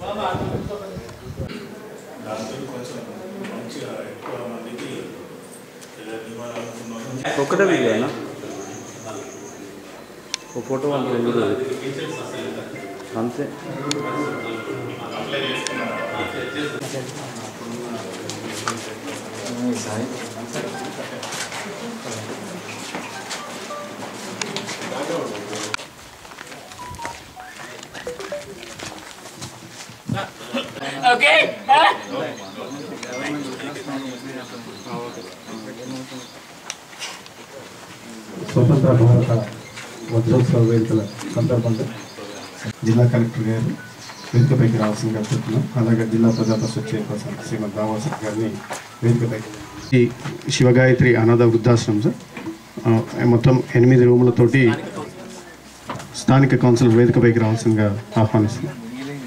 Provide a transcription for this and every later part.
దాంతో కొంచెం మంచిగా ఎక్కువ మందికి ఇలా ఇవ్వాలనుకున్నాను ఒక్కటే వీడియోనా ఓ ఫోటో పంపించండి అంతే స్వతంత్ర భారత వజ్రోత్సవ వేడుకల సందర్భంగా జిల్లా కలెక్టర్ గారు వేదికపైకి రావాల్సిందిగా చెప్తున్నాం అలాగే జిల్లా ప్రజా పరిషత్ చైర్పర్సన్ శ్రీమతి రావాల్సిన గారిని వేదికపైకి ఈ శివగాయత్రి అనాథ వృద్ధాశ్రమం సార్ ఆ, మొత్తం ఎనిమిది రూములతోటి స్థానిక కౌన్సిల్ వేదికపైకి రావాల్సిందిగా ఆహ్వానిస్తున్నాం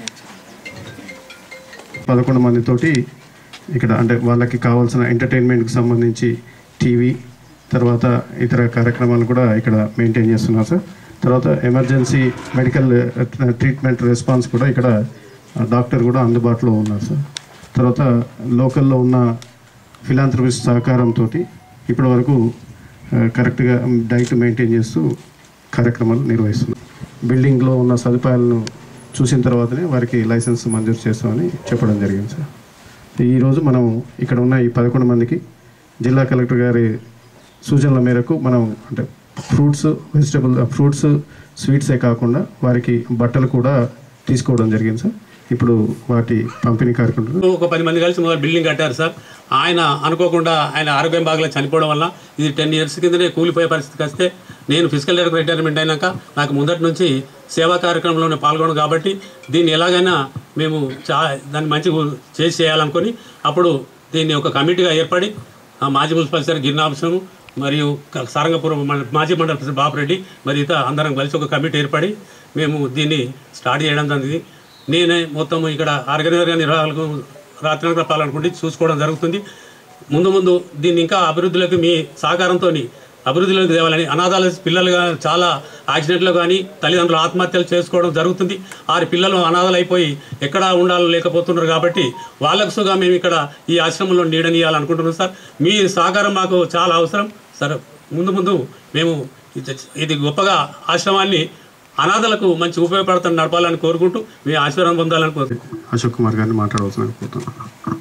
పదకొండు మందితోటి ఇక్కడ అంటే వాళ్ళకి కావాల్సిన ఎంటర్టైన్మెంట్కి సంబంధించి టీవీ తర్వాత ఇతర కార్యక్రమాలు కూడా ఇక్కడ మెయింటైన్ చేస్తున్నారు సార్ తర్వాత ఎమర్జెన్సీ మెడికల్ ట్రీట్మెంట్ రెస్పాన్స్ కూడా ఇక్కడ ఆ, డాక్టర్ కూడా అందుబాటులో ఉన్నారు సార్ తర్వాత లోకల్లో ఉన్న ఫిలాంథ్రపిస్ట్ సహకారంతో ఇప్పటి వరకు కరెక్ట్గా డైట్ మెయింటైన్ చేస్తూ కార్యక్రమాలు నిర్వహిస్తున్నారు బిల్డింగ్లో ఉన్న సదుపాయాలను చూసిన తర్వాతనే వారికి లైసెన్స్ మంజూరు చేస్తామని చెప్పడం జరిగింది సార్ ఈరోజు మనం ఇక్కడ ఉన్న ఈ పదకొండు మందికి జిల్లా కలెక్టర్ గారి సూచనల మేరకు మనం అంటే ఫ్రూట్స్ వెజిటబుల్ ఫ్రూట్స్ స్వీట్సే కాకుండా వారికి బట్టలు కూడా తీసుకోవడం జరిగింది సార్ ఇప్పుడు వాటి పంపిణీ కార్యక్రమం ఒక పది మంది కలిసి మొదలు బిల్డింగ్ కట్టారు సార్ ఆయన అనుకోకుండా ఆయన ఆరోగ్యం బాగలేదు చనిపోవడం వల్ల ఇది టెన్ ఇయర్స్ కిందనే కూలిపోయే పరిస్థితికి వస్తే నేను ఫిజికల్ డైరెక్టర్ రిటైర్మెంట్ అయినాక నాకు ముందటి నుంచి సేవా కార్యక్రమంలోనే పాల్గొను కాబట్టి దీన్ని ఎలాగైనా మేము చా దాన్ని మంచి చేసి చేయాలనుకొని అప్పుడు దీన్ని ఒక కమిటీగా ఏర్పడి ఆ మాజీ మున్సిపల్ సార్ గిరినాభం మరియు క- సారంగపురం మన- మాజీ మండల ప్రెసిడెంట్ బాపురెడ్డి మరి ఇతర అందరం కలిసి ఒక కమిటీ ఏర్పడి మేము దీన్ని స్టార్ట్ చేయడం జరిగింది నేనే మొత్తం ఇక్కడ ఆర్గనైజర్గా నిర్వాహకులకు రాత్రి పాలనుకుంటే చూసుకోవడం జరుగుతుంది ముందు ముందు దీన్ని ఇంకా అభివృద్ధిలోకి మీ సహకారంతో అభివృద్ధిలోకి తేవాలని అనాథాల పిల్లలుగా చాలా యాక్సిడెంట్లు కానీ తల్లిదండ్రులు ఆత్మహత్యలు చేసుకోవడం జరుగుతుంది ఆరు పిల్లలు అనాథలు అయిపోయి ఎక్కడ ఉండాలో లేకపోతున్నారు కాబట్టి వాళ్ళకు సుగా మేము ఇక్కడ ఈ ఆశ్రమంలో నీడనియాలనుకుంటున్నాం సార్ మీ సహకారం మాకు చాలా అవసరం సార్ ముందు ముందు మేము ఇది- ఇది గొప్పగా ఆశ్రమాన్ని అనాథలకు మంచి ఉపయోగపడుతున్న నడపాలని కోరుకుంటూ మీ ఆశీర్వాదం పొందాలని కోరుకుంటున్నాం అశోక్ కుమార్ గారిని మాట్లాడవలసిన కోరుతున్నాను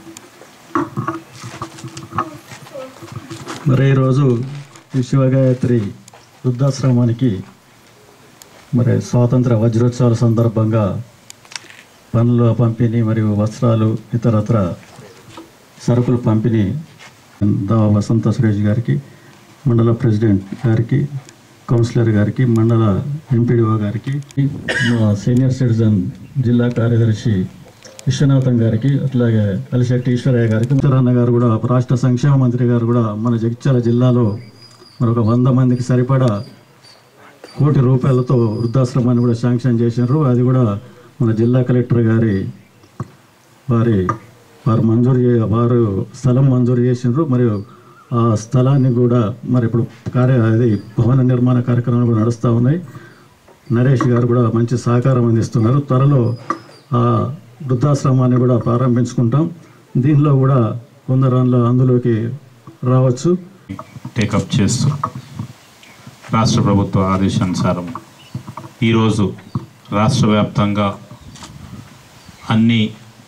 మరి ఈరోజు ఈ శివగాయత్రి వృద్ధాశ్రమానికి మరి స్వాతంత్ర వజ్రోత్సవాల సందర్భంగా పనుల పంపిణీ మరియు వస్త్రాలు ఇతరత్ర సరుకులు పంపిణీ దా వసంత సురేష్ గారికి మండల ప్రెసిడెంట్ గారికి కౌన్సిలర్ గారికి మండల ఎంపీడీఓ గారికి మా సీనియర్ సిటిజన్ జిల్లా కార్యదర్శి విశ్వనాథం గారికి అట్లాగే అలిశెట్టి ఈశ్వరయ్య గారికి ఉత్తరాన్న గారు కూడా రాష్ట్ర సంక్షేమ మంత్రి గారు కూడా మన జగిత్యాల జిల్లాలో మరొక వంద మందికి సరిపడా కోటి రూపాయలతో వృద్ధాశ్రమాన్ని కూడా శాంక్షన్ చేశారు అది కూడా మన జిల్లా కలెక్టర్ గారి వారి వారు మంజూరు చే వారు స్థలం మంజూరు చేసినారు మరియు ఆ స్థలాన్ని కూడా మరి ఇప్పుడు కార్య అది భవన నిర్మాణ కార్యక్రమాలు కూడా నడుస్తూ ఉన్నాయి నరేష్ గారు కూడా మంచి సహకారం అందిస్తున్నారు త్వరలో ఆ వృద్ధాశ్రమాన్ని కూడా ప్రారంభించుకుంటాం దీనిలో కూడా కొందరు అందులో అందులోకి రావచ్చు టేకప్ చేస్తూ రాష్ట్ర ప్రభుత్వ ఆదేశానుసారం ఈరోజు రాష్ట్ర వ్యాప్తంగా అన్ని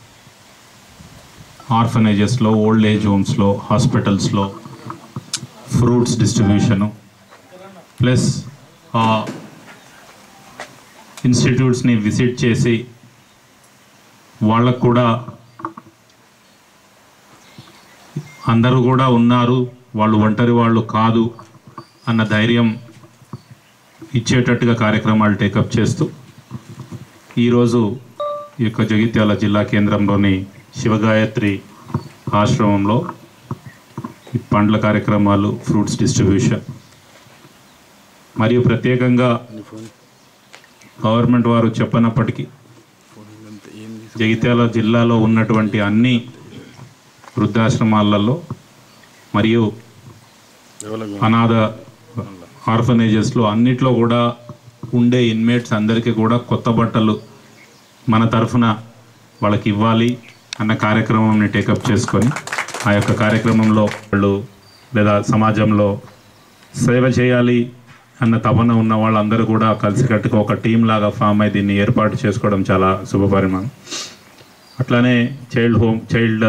ఆర్ఫనైజెస్లో ఓల్డ్ ఏజ్ హోమ్స్లో హాస్పిటల్స్లో ఫ్రూట్స్ డిస్ట్రిబ్యూషను ప్లస్ ఆ ఇన్స్టిట్యూట్స్ని విజిట్ చేసి వాళ్ళకు కూడా అందరూ కూడా ఉన్నారు వాళ్ళు ఒంటరి వాళ్ళు కాదు అన్న ధైర్యం ఇచ్చేటట్టుగా కార్యక్రమాలు టేకప్ చేస్తూ ఈరోజు ఈ యొక్క జగిత్యాల జిల్లా కేంద్రంలోని శివగాయత్రి ఆశ్రమంలో ఈ పండ్ల కార్యక్రమాలు ఫ్రూట్స్ డిస్ట్రిబ్యూషన్ మరియు ప్రత్యేకంగా గవర్నమెంట్ వారు చెప్పనప్పటికీ జగిత్యాల జిల్లాలో ఉన్నటువంటి అన్ని వృద్ధాశ్రమాలలో మరియు అనాథ ఆర్ఫనేజెస్లో అన్నిట్లో కూడా ఉండే ఇన్మేట్స్ అందరికీ కూడా కొత్త బట్టలు మన తరఫున వాళ్ళకి ఇవ్వాలి అన్న కార్యక్రమంని టేకప్ చేసుకొని ఆ యొక్క కార్యక్రమంలో వాళ్ళు లేదా సమాజంలో సేవ చేయాలి అన్న తపన ఉన్న వాళ్ళందరూ కూడా కలిసికట్టుగా ఒక టీం లాగా ఫామ్ అయి దీన్ని ఏర్పాటు చేసుకోవడం చాలా శుభపరిమాణం అట్లానే చైల్డ్ హోమ్ చైల్డ్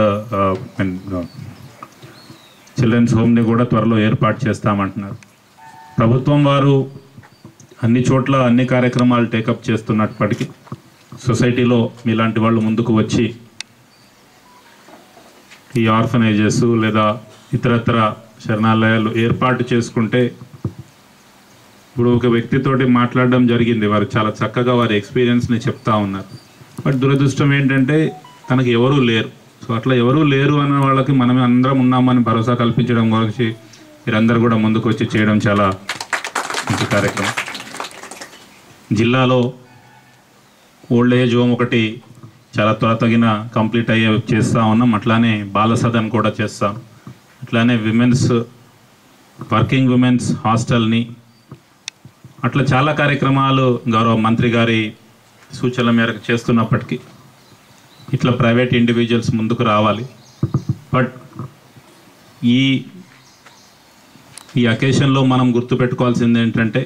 చిల్డ్రన్స్ హోమ్ని కూడా త్వరలో ఏర్పాటు చేస్తామంటున్నారు ప్రభుత్వం వారు అన్ని చోట్ల అన్ని కార్యక్రమాలు టేకప్ చేస్తున్నప్పటికీ సొసైటీలో మీలాంటి వాళ్ళు ముందుకు వచ్చి ఈ ఆర్ఫనైజెస్ లేదా ఇతరత్ర శరణాలయాలు ఏర్పాటు చేసుకుంటే ఇప్పుడు ఒక వ్యక్తితోటి మాట్లాడడం జరిగింది వారు చాలా చక్కగా వారి ఎక్స్పీరియన్స్ని చెప్తా ఉన్నారు బట్ దురదృష్టం ఏంటంటే తనకి ఎవరూ లేరు సో అట్లా ఎవరూ లేరు అన్న వాళ్ళకి మనమే అందరం ఉన్నామని భరోసా కల్పించడం గురించి మీరందరూ కూడా ముందుకు వచ్చి చేయడం చాలా మంచి కార్యక్రమం జిల్లాలో ఓల్డ్ ఏజ్ హోమ్ ఒకటి చాలా త్వర తగిన కంప్లీట్ అయ్యే చేస్తూ ఉన్నాం అట్లానే బాల సదన్ కూడా చేస్తాం అట్లానే విమెన్స్ వర్కింగ్ విమెన్స్ హాస్టల్ని అట్లా చాలా కార్యక్రమాలు గౌరవ మంత్రి గారి సూచనల మేరకు చేస్తున్నప్పటికీ ఇట్లా ప్రైవేట్ ఇండివిజువల్స్ ముందుకు రావాలి బట్ ఈ ఈ అకేషన్లో మనం గుర్తుపెట్టుకోవాల్సింది ఏంటంటే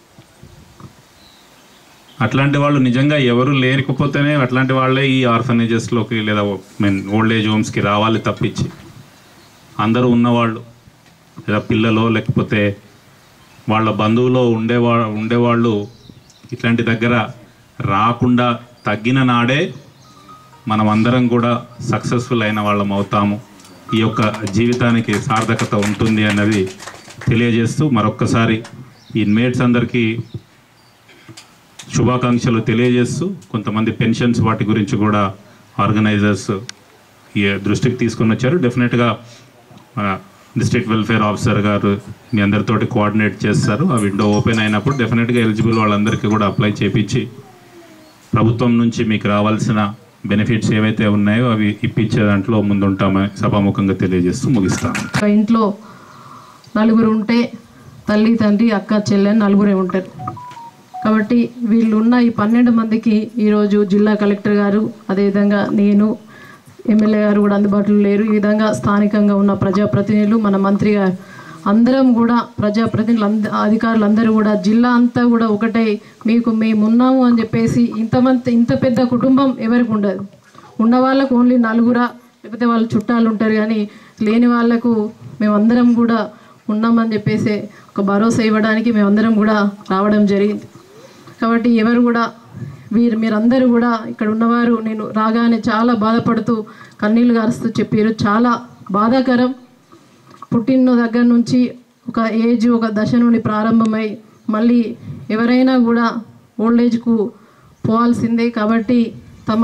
అట్లాంటి వాళ్ళు నిజంగా ఎవరు లేకపోతేనే అట్లాంటి వాళ్ళే ఈ ఆర్ఫనేజెస్లోకి లేదా మీన్ ఓల్డ్ ఏజ్ హోమ్స్కి రావాలి తప్పించి అందరూ ఉన్నవాళ్ళు లేదా పిల్లలు లేకపోతే వాళ్ళ బంధువులో ఉండేవా ఉండేవాళ్ళు ఇట్లాంటి దగ్గర రాకుండా తగ్గిన నాడే మనం అందరం కూడా సక్సెస్ఫుల్ అయిన వాళ్ళం అవుతాము ఈ యొక్క జీవితానికి సార్థకత ఉంటుంది అన్నది తెలియజేస్తూ మరొక్కసారి ఈ ఇన్మేట్స్ అందరికీ శుభాకాంక్షలు తెలియజేస్తూ కొంతమంది పెన్షన్స్ వాటి గురించి కూడా ఆర్గనైజర్స్ ఈ దృష్టికి తీసుకొని వచ్చారు డెఫినెట్గా మన డిస్ట్రిక్ట్ వెల్ఫేర్ ఆఫీసర్ గారు మీ అందరితోటి కోఆర్డినేట్ చేస్తారు ఆ విండో ఓపెన్ అయినప్పుడు డెఫినెట్గా ఎలిజిబుల్ వాళ్ళందరికీ కూడా అప్లై చేపించి ప్రభుత్వం నుంచి మీకు రావాల్సిన బెనిఫిట్స్ ఏవైతే ఉన్నాయో అవి ఇప్పించే దాంట్లో ముందుంటామని సభాముఖంగా తెలియజేస్తూ ముగిస్తాను ఒక ఇంట్లో నలుగురు ఉంటే తల్లి తండ్రి అక్క చెల్లెని నలుగురే ఉంటారు కాబట్టి వీళ్ళు ఉన్న ఈ పన్నెండు మందికి ఈరోజు జిల్లా కలెక్టర్ గారు అదేవిధంగా నేను ఎమ్మెల్యే గారు కూడా అందుబాటులో లేరు ఈ విధంగా స్థానికంగా ఉన్న ప్రజాప్రతినిధులు మన మంత్రి గారు అందరం కూడా ప్రజాప్రతినిధులు అంద అధికారులు అందరూ కూడా జిల్లా అంతా కూడా ఒకటే మీకు మేము ఉన్నాము అని చెప్పేసి ఇంతమంది ఇంత పెద్ద కుటుంబం ఎవరికి ఉండదు ఉన్న వాళ్ళకు ఓన్లీ నలుగురా లేకపోతే వాళ్ళ చుట్టాలు ఉంటారు కానీ లేని వాళ్ళకు మేమందరం కూడా ఉన్నామని చెప్పేసి ఒక భరోసా ఇవ్వడానికి మేమందరం కూడా రావడం జరిగింది కాబట్టి ఎవరు కూడా వీరు మీరందరూ కూడా ఇక్కడ ఉన్నవారు నేను రాగానే చాలా బాధపడుతూ కన్నీళ్లు గారుస్తూ చెప్పారు చాలా బాధాకరం పుట్టిన దగ్గర నుంచి ఒక ఏజ్ ఒక దశ నుండి ప్రారంభమై మళ్ళీ ఎవరైనా కూడా ఓల్డ్ ఏజ్కు పోవాల్సిందే కాబట్టి తమ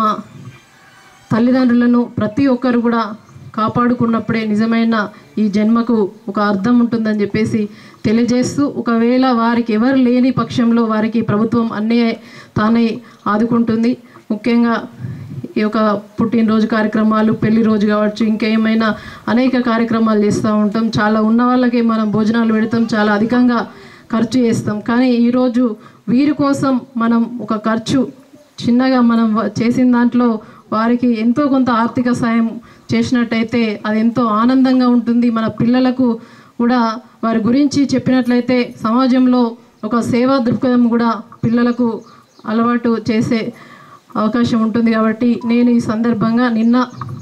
తల్లిదండ్రులను ప్రతి ఒక్కరు కూడా కాపాడుకున్నప్పుడే నిజమైన ఈ జన్మకు ఒక అర్థం ఉంటుందని చెప్పేసి తెలియజేస్తూ ఒకవేళ వారికి ఎవరు లేని పక్షంలో వారికి ప్రభుత్వం అన్నీ తానే ఆదుకుంటుంది ముఖ్యంగా ఈ యొక్క పుట్టినరోజు కార్యక్రమాలు పెళ్లి రోజు కావచ్చు ఇంకేమైనా అనేక కార్యక్రమాలు చేస్తూ ఉంటాం చాలా ఉన్న వాళ్ళకి మనం భోజనాలు పెడతాం చాలా అధికంగా ఖర్చు చేస్తాం కానీ ఈరోజు వీరి కోసం మనం ఒక ఖర్చు చిన్నగా మనం వ- చేసిన దాంట్లో వారికి ఎంతో కొంత ఆర్థిక సాయం చేసినట్టయితే అది ఎంతో ఆనందంగా ఉంటుంది మన పిల్లలకు కూడా వారి గురించి చెప్పినట్లయితే సమాజంలో ఒక సేవా దృక్పథం కూడా పిల్లలకు అలవాటు చేసే అవకాశం ఉంటుంది కాబట్టి నేను ఈ సందర్భంగా నిన్న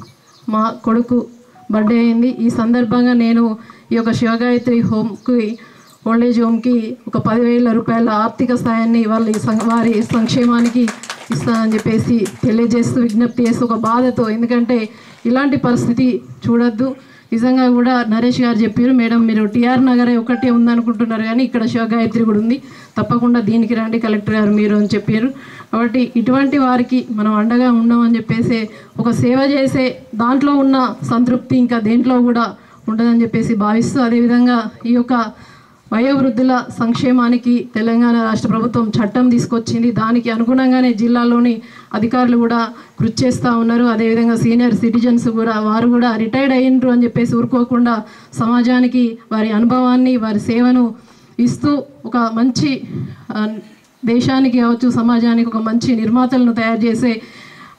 మా కొడుకు బర్త్డే అయింది ఈ సందర్భంగా నేను ఈ యొక్క శివగాయత్రి హోమ్కి ఓల్డేజ్ హోమ్కి ఒక పదివేల రూపాయల ఆర్థిక సాయాన్ని వాళ్ళ ఈ సం- వారి సంక్షేమానికి ఇస్తానని చెప్పేసి తెలియజేస్తూ విజ్ఞప్తి చేస్తూ ఒక బాధతో ఎందుకంటే ఇలాంటి పరిస్థితి చూడొద్దు నిజంగా కూడా నరేష్ గారు చెప్పారు మేడం మీరు టిఆర్ నగరే ఒకటే ఉందనుకుంటున్నారు కానీ ఇక్కడ శివగాయత్రి కూడా ఉంది తప్పకుండా దీనికి రండి కలెక్టర్ గారు మీరు అని చెప్పారు కాబట్టి ఇటువంటి వారికి మనం అండగా ఉన్నామని చెప్పేసి ఒక సేవ చేసే దాంట్లో ఉన్న సంతృప్తి ఇంకా దేంట్లో కూడా ఉండదని చెప్పేసి భావిస్తూ అదేవిధంగా ఈ యొక్క వయోవృద్ధుల సంక్షేమానికి తెలంగాణ రాష్ట్ర ప్రభుత్వం చట్టం తీసుకొచ్చింది దానికి అనుగుణంగానే జిల్లాలోని అధికారులు కూడా కృషి చేస్తూ ఉన్నారు అదేవిధంగా సీనియర్ సిటిజన్స్ కూడా వారు కూడా రిటైర్డ్ అయ్యిండ్రు అని చెప్పేసి ఊరుకోకుండా సమాజానికి వారి అనుభవాన్ని వారి సేవను ఇస్తూ ఒక మంచి ఆ, దేశానికి కావచ్చు సమాజానికి ఒక మంచి నిర్మాతలను తయారు చేసే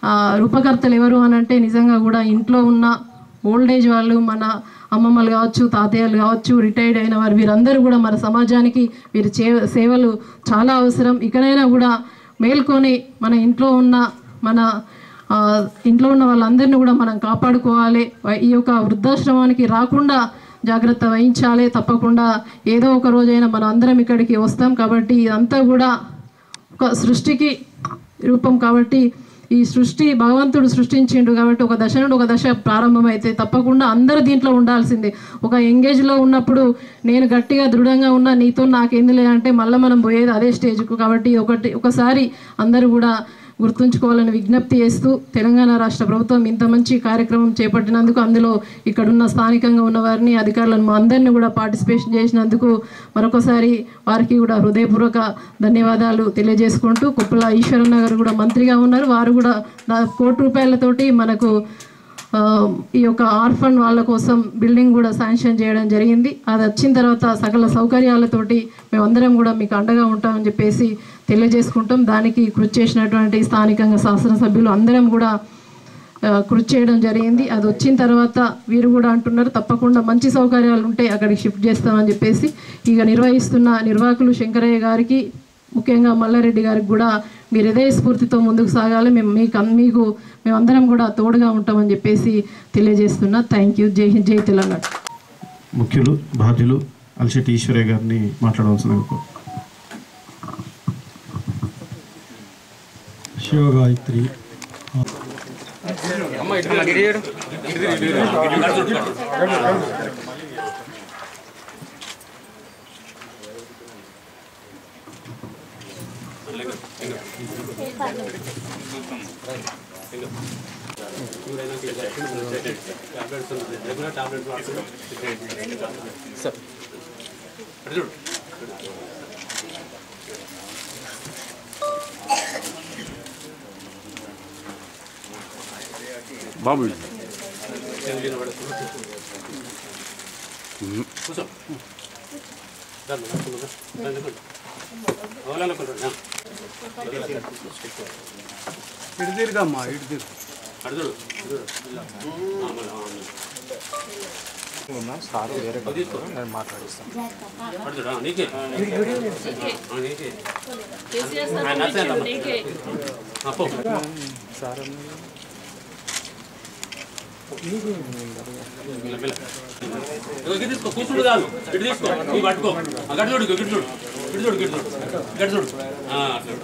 ఆ, రూపకర్తలు ఎవరు అని అంటే నిజంగా కూడా ఇంట్లో ఉన్న ఓల్డ్ ఏజ్ వాళ్ళు మన అమ్మమ్మలు కావచ్చు తాతయ్యలు కావచ్చు రిటైర్డ్ అయిన వారు వీరందరూ కూడా మన సమాజానికి వీరి చే- సేవలు చాలా అవసరం ఇకనైనా కూడా మేల్కొని మన ఇంట్లో ఉన్న మన ఆ, ఇంట్లో ఉన్న వాళ్ళందరినీ కూడా మనం కాపాడుకోవాలి వై- ఈ యొక్క వృద్ధాశ్రమానికి రాకుండా జాగ్రత్త వహించాలి తప్పకుండా ఏదో ఒక రోజైనా మనం అందరం ఇక్కడికి వస్తాం కాబట్టి ఇదంతా కూడా ఒక సృష్టికి రూపం కాబట్టి ఈ సృష్టి భగవంతుడు సృష్టించిండు కాబట్టి ఒక దశ నుండి ఒక దశ ప్రారంభమైతే తప్పకుండా అందరూ దీంట్లో ఉండాల్సిందే ఒక ఎంగేజ్లో ఉన్నప్పుడు నేను గట్టిగా దృఢంగా ఉన్నా నీతో నాకేందిలే అంటే మళ్ళీ మనం పోయేది అదే స్టేజ్కు కాబట్టి ఒకటి ఒకసారి అందరూ కూడా గుర్తుంచుకోవాలని విజ్ఞప్తి చేస్తూ తెలంగాణ రాష్ట్ర ప్రభుత్వం ఇంత మంచి కార్యక్రమం చేపట్టినందుకు అందులో ఇక్కడున్న స్థానికంగా ఉన్న వారిని అధికారులను మా అందరినీ కూడా పార్టిసిపేషన్ చేసినందుకు మరొకసారి వారికి కూడా హృదయపూర్వక ధన్యవాదాలు తెలియజేసుకుంటూ కుప్పల ఈశ్వరన్న గారు కూడా మంత్రిగా ఉన్నారు వారు కూడా దా- కోటి రూపాయలతోటి మనకు ఆ, ఈ యొక్క ఆర్ఫన్ వాళ్ళ కోసం బిల్డింగ్ కూడా శాంక్షన్ చేయడం జరిగింది అది వచ్చిన తర్వాత సకల సౌకర్యాలతోటి మేమందరం కూడా మీకు అండగా ఉంటామని చెప్పేసి తెలియజేసుకుంటాం దానికి కృషి చేసినటువంటి స్థానికంగా శాసనసభ్యులు అందరం కూడా ఆ, కృషి చేయడం జరిగింది అది వచ్చిన తర్వాత వీరు కూడా అంటున్నారు తప్పకుండా మంచి సౌకర్యాలు ఉంటే అక్కడికి షిఫ్ట్ చేస్తామని చెప్పేసి ఇక నిర్వహిస్తున్న నిర్వాహకులు శంకరయ్య గారికి ముఖ్యంగా మల్లారెడ్డి గారికి కూడా మీరు ఇదే స్ఫూర్తితో ముందుకు సాగాలి మేము మీకు అన్- మీకు మేమందరం కూడా తోడుగా ఉంటామని చెప్పేసి తెలియజేస్తున్నా థ్యాంక్ యూ జై హింద్ జై తెలంగాణ ముఖ్యులు బాధ్యులు అల్శెట్టి ఈశ్వరయ్య గారిని మాట్లాడవలసిన శివగాయత్రి బాబు తీసుకో కూర్చుడు కాదు ఇటు తీసుకో ఇవి పట్టుకో ఆ, గట్టు చూడు గిట్టు చూడు గిట్టు చూడు గిట్టు చూడు గట్టు చూడు ఆ, అట్లా.